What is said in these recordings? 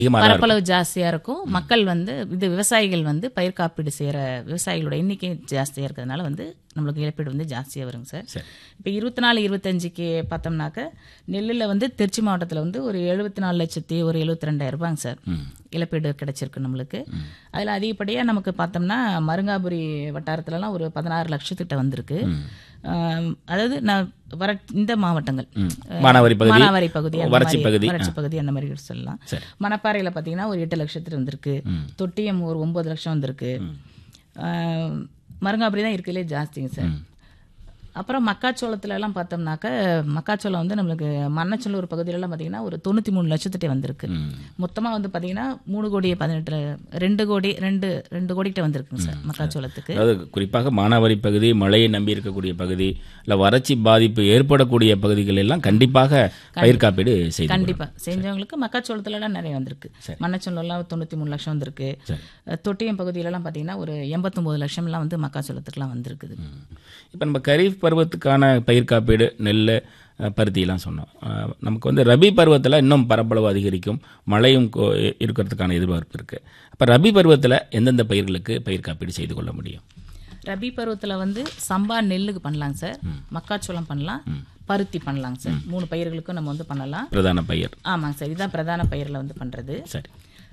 அதிகமாக தான் இருக்கும். பரப்பளவு ஜாஸ்தியா இருக்கும் மக்கள் வந்து இது விவசாயிகள் வந்து பயிர் காப்பீடு செய்யற விவசாயிகளோட எண்ணிக்கை ஜாஸ்தியா இருக்கிறதுனால வந்து நம்மளுக்கு இழப்பீடு வந்து ஜாஸ்தியா வருங்க சார் சரி இப்போ இருபத்தி நாலு இருபத்தஞ்சுக்கு பார்த்தோம்னாக்க நெல்லில் வந்து திருச்சி மாவட்டத்தில் வந்து ஒரு எழுபத்தி நாலு லட்சத்தி ஒரு எழுபத்தி ரெண்டாயிரம் ரூபாங்க சார் இழப்பீடு கிடைச்சிருக்கு நம்மளுக்கு அதில் அதிகப்படியாக நமக்கு பார்த்தோம்னா மருங்காபுரி வட்டாரத்துலலாம் ஒரு பதினாறு லட்சத்திட்ட வந்திருக்கு ஆம், அதாவது நான் வர இந்த மாவட்டங்கள் மானாவாரி பகுதி, மானாவாரி பகுதி அந்த வறட்சி மாதிரி, பகுதி, வறட்சி பகுதி அந்த மாதிரி சொல்லலாம் சரி. மணப்பாறையில் பார்த்தீங்கன்னா ஒரு எட்டு லட்சத்துக்கு வந்திருக்கு தொட்டியம் ஒரு ஒன்பது லட்சம் வந்திருக்கு ஆம், மருங்காபுரி தான் இருக்கிறதுலே ஜாஸ்திங்க சார் அப்புறம் மக்காச்சோளத்துல எல்லாம் பார்த்தோம்னாக்க மக்காச்சோளம் வந்து நம்மளுக்கு மன்னச்சல்லூர் பகுதியிலலாம் பார்த்தீங்கன்னா ஒரு தொண்ணூற்றி மூணு லட்சத்திட்ட வந்திருக்கு மொத்தமாக வந்து பார்த்தீங்கன்னா மூணு கோடி பதினெட்டு ரெண்டு கோடி ரெண்டு ரெண்டு கோடிக்கிட்ட வந்திருக்குங்க சார் மக்காச்சோளத்துக்கு அதாவது குறிப்பாக மானாவாரி பகுதி மழையை நம்பி இருக்கக்கூடிய பகுதி இல்லை வறட்சி பாதிப்பு ஏற்படக்கூடிய பகுதிகள் எல்லாம் கண்டிப்பாக பயிர் காப்பீடு செய்து கண்டிப்பா செஞ்சவங்களுக்கு மக்காச்சோளத்துல எல்லாம் நிறைய வந்திருக்கு மன்னச்சோளம்லாம் தொண்ணூற்றி மூணு லட்சம் வந்திருக்கு அஹ், தொட்டியம் பகுதியிலலாம் பார்த்தீங்கன்னா ஒரு எண்பத்தொம்போது லட்சம்லாம் வந்து மக்காச்சோளத்துக்குலாம் வந்திருக்குது இப்போ நம்ம கரீஃப் பருவத்துக்கான பயிர் காப்பீடு நெல் அஹ், பருத்திலாம் சொன்னோம் அஹ், நமக்கு வந்து ரபி பருவத்தில் இன்னும் பரப்பளவு அதிகரிக்கும் மழையும் கொ- இருக்கிறதுக்கான எதிர்பார்ப்பு இருக்குது அப்போ ரபி பருவத்தில் எந்தெந்த பயிர்களுக்கு பயிர் காப்பீடு செய்து கொள்ள முடியும் ரபி பருவத்துல வந்து சம்பா நெல்லுக்கு பண்ணலாங்க சார் மக்காச்சோளம் பண்ணலாம் பருத்தி பண்ணலாங்க சார் மூணு பயிர்களுக்கும் நம்ம வந்து பண்ணலாம் பிரதான பயிர் ஆமாங்க சார் இதுதான் பிரதான பயிரில் வந்து பண்ணுறது சரி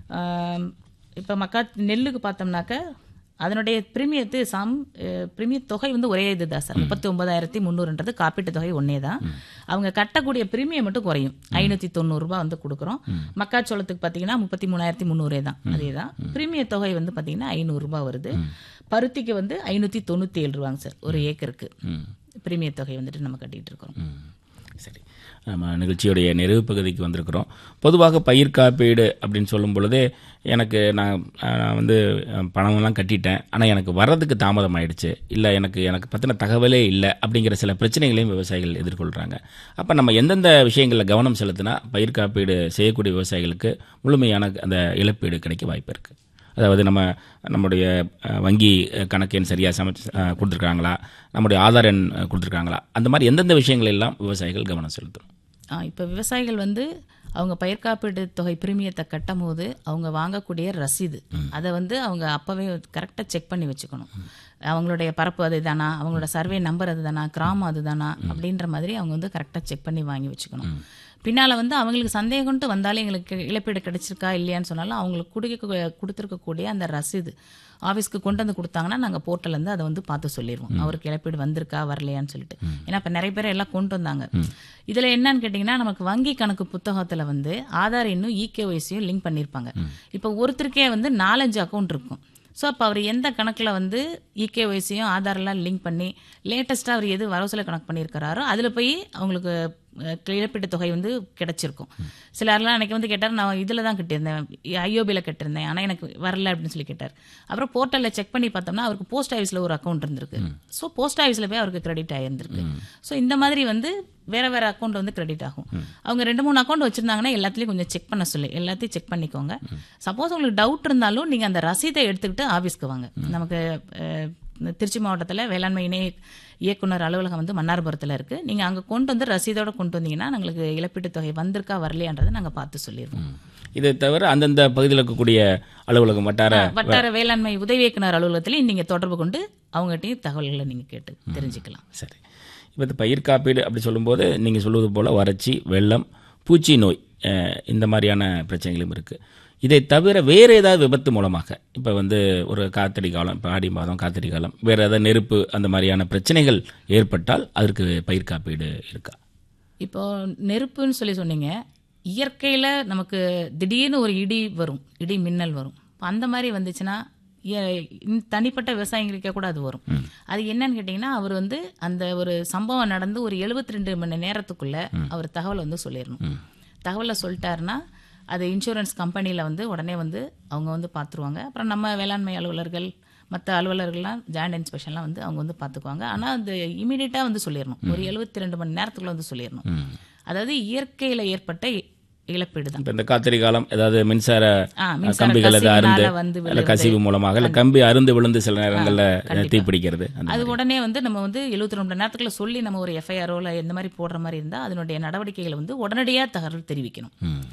இப்போ மக்கா நெல்லுக்கு பார்த்தோம்னாக்க அதனுடைய பிரீமியத்து சம் பிரீமிய தொகை வந்து ஒரே இதுதான் சார் முப்பத்தி ஒன்பதாயிரத்தி முந்நூறுன்றது காப்பீட்டு தொகை ஒன்றே தான் அவங்க கட்டக்கூடிய பிரீமியம் மட்டும் குறையும் ஐநூற்றி தொண்ணூறுரூபா வந்து கொடுக்குறோம் மக்காச்சோளத்துக்கு பார்த்தீங்கன்னா முப்பத்தி மூணாயிரத்தி முந்நூறே தான் அதே தான் பிரீமிய தொகை வந்து பார்த்தீங்கன்னா ஐநூறுரூபா வருது பருத்திக்கு வந்து ஐநூற்றி தொண்ணூற்றி ஏழு ரூபாங்க சார் ஒரு ஏக்கருக்கு பிரீமிய தொகை வந்துட்டு நம்ம கட்டிகிட்டு இருக்கோம் ம். சரி நம்ம நிகழ்ச்சியுடைய நிறைவு பகுதிக்கு வந்திருக்கிறோம் பொதுவாக பயிர் காப்பீடு அப்படின்னு சொல்லும் பொழுதே எனக்கு நான் நான் வந்து அஹ், பணமெல்லாம் கட்டிட்டேன் ஆனால் எனக்கு வர்றதுக்கு தாமதம் ஆயிடுச்சு இல்லை எனக்கு எனக்கு பற்றின தகவலே இல்லை அப்படிங்கிற சில பிரச்சனைகளையும் விவசாயிகள் எதிர்கொள்கிறாங்க அப்போ நம்ம எந்தெந்த விஷயங்களில் கவனம் செலுத்தினா பயிர் காப்பீடு செய்யக்கூடிய விவசாயிகளுக்கு முழுமையான அந்த இழப்பீடு கிடைக்க வாய்ப்பு இருக்குது அதாவது நம்ம நம்முடைய அஹ், வங்கி அஹ், கணக்கு எண் சரியாக சமைச்சு அஹ், கொடுத்துருக்காங்களா நம்முடைய ஆதார் எண் அஹ், கொடுத்துருக்காங்களா அந்த மாதிரி எந்தெந்த விஷயங்கள் எல்லாம் விவசாயிகள் கவனம் செலுத்தணும் இப்போ விவசாயிகள் வந்து அவங்க பயிர் காப்பீடு தொகை பிரீமியத்தை கட்டும் போது அவங்க வாங்கக்கூடிய ரசீது அதை வந்து அவங்க அப்போவே கரெக்டாக செக் பண்ணி வச்சுக்கணும் அவங்களுடைய பரப்பு அதுதானா அவங்களோட சர்வே நம்பர் அதுதானா கிராமம் அதுதானா அப்படின்ற மாதிரி அவங்க வந்து கரெக்டாக செக் பண்ணி வாங்கி வச்சுக்கணும் பின்னால் வந்து அவங்களுக்கு சந்தேகம்ட்டு வந்தாலும் எங்களுக்கு இழப்பீடு கிடைச்சிருக்கா இல்லையான்னு சொன்னாலும் அவங்களுக்கு கொடுக்க கொடுத்துருக்கக்கூடிய அந்த ரசீது ஆஃபீஸ்க்கு கொண்டு வந்து கொடுத்தாங்கன்னா நாங்கள் போர்ட்டல்லேருந்து அதை வந்து பார்த்து சொல்லிடுவோம் அவருக்கு இழப்பீடு வந்திருக்கா வரலையான்னு சொல்லிட்டு ஏன்னா இப்போ நிறைய பேர் எல்லாம் கொண்டு வந்தாங்க இதில் என்னன்னு கேட்டிங்கன்னா நமக்கு வங்கி கணக்கு புத்தகத்தில் வந்து ஆதார் இன்னும் இகேஒய்சியும் லிங்க் பண்ணியிருப்பாங்க இப்போ ஒருத்தருக்கே வந்து நாலஞ்சு அக்கௌண்ட் இருக்கும் ஸோ அப்போ அவர் எந்த கணக்கில் வந்து இகேஒய்சியும் ஆதார்லாம் லிங்க் பண்ணி லேட்டஸ்ட்டாக அவர் எது வரவுசல கணக்கு பண்ணியிருக்கிறாரோ அதில் போய் அவங்களுக்கு அஹ், இழப்பீட்டு தொகை வந்து கிடைச்சிருக்கும் சிலர்லாம் எனக்கு வந்து கேட்டார் நான் இதில் தான் கட்டியிருந்தேன் ஐஓபியில் கட்டியிருந்தேன் ஆனால் எனக்கு வரல அப்படின்னு சொல்லி கேட்டார் அப்புறம் போர்ட்டலில் செக் பண்ணி பார்த்தோம்னா அவருக்கு போஸ்ட் ஆஃபீஸில் ஒரு அக்கௌண்ட் இருந்திருக்கு ஸோ போஸ்ட் ஆஃபீஸில் போய் அவருக்கு கிரெடிட் ஆகியிருந்திருக்கு ஸோ இந்த மாதிரி வந்து வேற வேற அக்கௌண்ட் வந்து கிரெடிட் ஆகும் அவங்க ரெண்டு மூணு அக்கௌண்ட் வச்சிருந்தாங்கன்னா எல்லாத்துலயும் கொஞ்சம் செக் பண்ண சொல்லி எல்லாத்தையும் செக் பண்ணிக்கோங்க சப்போஸ் உங்களுக்கு டவுட் இருந்தாலும் நீங்க அந்த ரசீதை எடுத்துக்கிட்டு ஆபீஸ்க்கு வாங்க நமக்கு அஹ், திருச்சி மாவட்டத்தில் வேளாண்மை இணை இயக்குனர் அலுவலகம் வந்து மன்னார்புரத்தில் இருக்கு நீங்க அங்க கொண்டு வந்து ரசீதோட கொண்டு வந்தீங்கன்னா எங்களுக்கு இழப்பீட்டு தொகை வந்திருக்கா வரலையான்றதை நாங்க பார்த்து சொல்லிடுவோம் இதை தவிர அந்தந்த பகுதியில் இருக்கக்கூடிய அலுவலகம் வட்டார வட்டார வேளாண்மை உதவி இயக்குனர் அலுவலகத்திலையும் நீங்க தொடர்பு கொண்டு அவங்ககிட்டயும் தகவல்களை நீங்க கேட்டு தெரிஞ்சுக்கலாம் சரி இப்போ இந்த பயிர் காப்பீடு அப்படி சொல்லும்போது நீங்கள் சொல்வது போல் வறட்சி வெள்ளம் பூச்சி நோய் அஹ், இந்த மாதிரியான பிரச்சனைகளும் இருக்குது இதை தவிர வேறு ஏதாவது விபத்து மூலமாக இப்போ வந்து ஒரு காத்தடி காலம் இப்போ ஆடி மாதம் காத்தடி காலம் வேறு ஏதாவது நெருப்பு அந்த மாதிரியான பிரச்சனைகள் ஏற்பட்டால் அதற்கு பயிர் காப்பீடு இருக்கா இப்போ நெருப்புன்னு சொல்லி சொன்னீங்க இயற்கையில நமக்கு திடீர்னு ஒரு இடி வரும் இடி மின்னல் வரும் இப்ப அந்த மாதிரி வந்துச்சுன்னா இய- இந்த தனிப்பட்ட விவசாயிகளுக்கே கூட அது வரும் அது என்னன்னு கேட்டிங்கன்னா அவர் வந்து அந்த ஒரு சம்பவம் நடந்து ஒரு 72 ரெண்டு மணி நேரத்துக்குள்ள அவர் தகவலை வந்து சொல்லிடணும் தகவலை சொல்லிட்டாருன்னா அது இன்சூரன்ஸ் கம்பெனியில் வந்து உடனே வந்து அவங்க வந்து பார்த்துருவாங்க அப்புறம் நம்ம வேளாண்மை அலுவலர்கள் மற்ற அலுவலர்கள்லாம் ஜாயிண்ட் இன்ஸ்பெக்ஷன்லாம் வந்து அவங்க வந்து பார்த்துக்குவாங்க ஆனால் அது இமீடியட்டாக வந்து சொல்லிடணும் ஒரு 72 ரெண்டு மணி நேரத்துக்குள்ள வந்து சொல்லிடணும் அதாவது இயற்கையில் ஏற்பட்ட இ- இழப்பீடு தான் இப்போ இந்த காத்தடி காலம் ஏதாவது மின்சார ஆ, மின்சார கம்பிகள் எதாவது கசிவினால அருந்து வந்து இல்லை கசிவு மூலமாக இல்லை கம்பி அருந்து விழுந்து சில நேரங்களில் தீப்பிடிக்கிறது அந்த அது உடனே வந்து நம்ம வந்து 72 ரெண்டு மணி நேரத்துக்குள்ள சொல்லி நம்ம ஒரு எஃப்ஐஆரோ இல்லை இந்த மாதிரி போடுற மாதிரி இருந்தால் அதனுடைய நடவடிக்கைகளை வந்து உடனடியாக தகவல் தெரிவிக்கணும் ம்.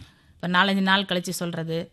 இப்போ நாலஞ்சு நாள் கழித்து சொல்கிறது